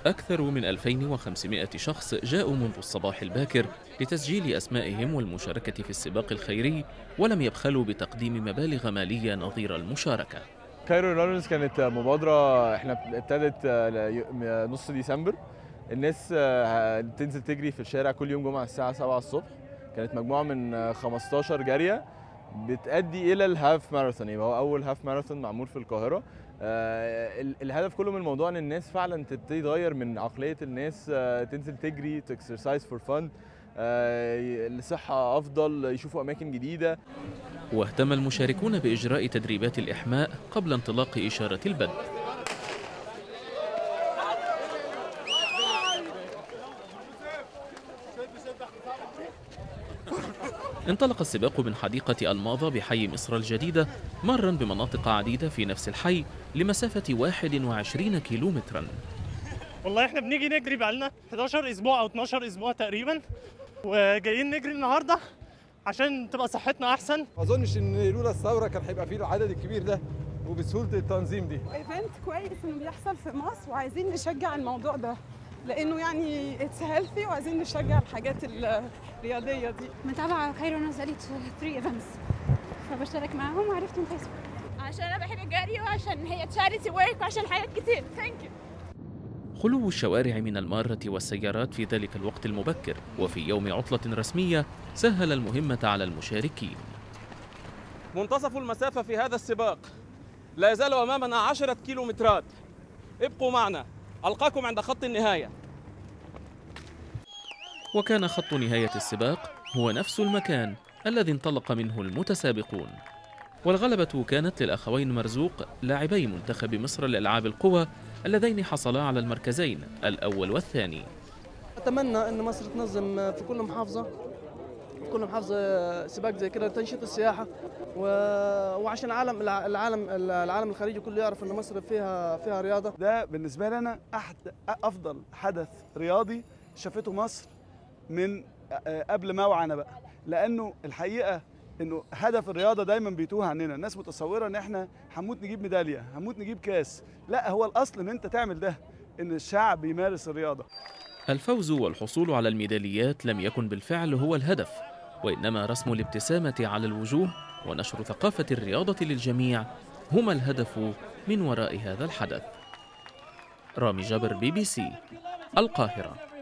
أكثر من 2500 شخص جاءوا منذ الصباح الباكر لتسجيل أسمائهم والمشاركة في السباق الخيري ولم يبخلوا بتقديم مبالغ مالية نظير المشاركة كايرو رانرز كانت مبادرة احنا ابتدت نص ديسمبر الناس تنزل تجري في الشارع كل يوم جمعة الساعة 7 الصبح كانت مجموعة من 15 جارية بتأدي إلى الهاف ماراثون يبقى هو أول هاف ماراثون معمول في القاهرة آه الهدف كله من الموضوع ان الناس فعلا تبتدي تغير من عقليه الناس آه تنزل تجري تكسرسايز فور فن لصحه افضل يشوفوا اماكن جديده واهتم المشاركون باجراء تدريبات الاحماء قبل انطلاق اشاره البدء انطلق السباق من حديقة الماظة بحي مصر الجديدة مرا بمناطق عديدة في نفس الحي لمسافة 21 كيلومترا والله احنا بنيجي نجري بقالنا 11 اسبوع او 12 اسبوع تقريبا وجايين نجري النهارده عشان تبقى صحتنا احسن ما اظنش ان لولا الثوره كان هيبقى فيه العدد الكبير ده وبسهوله التنظيم دي ايفنت كويس انه بيحصل في مصر وعايزين نشجع الموضوع ده لانه يعني اتس هيلثي وعايزين نشجع الحاجات الرياضيه دي متابعه خير نزلت 3 ايفنتس فبشترك معاهم وعرفت من فيسبوك عشان انا بحب الجري وعشان هي تشاريتي ورك وعشان حاجات كتير ثانك يو خلو الشوارع من المارة والسيارات في ذلك الوقت المبكر وفي يوم عطلة رسمية سهل المهمة على المشاركين منتصف المسافة في هذا السباق لا يزال أمامنا عشرة كيلومترات ابقوا معنا ألقاكم عند خط النهاية وكان خط نهاية السباق هو نفس المكان الذي انطلق منه المتسابقون والغلبة كانت للأخوين مرزوق لاعبي منتخب مصر لألعاب القوى اللذين حصلا على المركزين الأول والثاني أتمنى أن مصر تنظم في كل محافظة في كل محافظة سباق زي كده لتنشيط السياحة و... وعشان العالم العالم العالم الخارجي كله يعرف ان مصر فيها فيها رياضه ده بالنسبه لي انا أحد افضل حدث رياضي شافته مصر من قبل ما وعنا بقى لانه الحقيقه انه هدف الرياضه دايما بيتوه عننا الناس متصوره ان احنا هنموت نجيب ميداليه هنموت نجيب كاس لا هو الاصل ان انت تعمل ده ان الشعب يمارس الرياضه الفوز والحصول على الميداليات لم يكن بالفعل هو الهدف وانما رسم الابتسامه على الوجوه ونشر ثقافه الرياضه للجميع هما الهدف من وراء هذا الحدث رامي جابر بي بي سي القاهره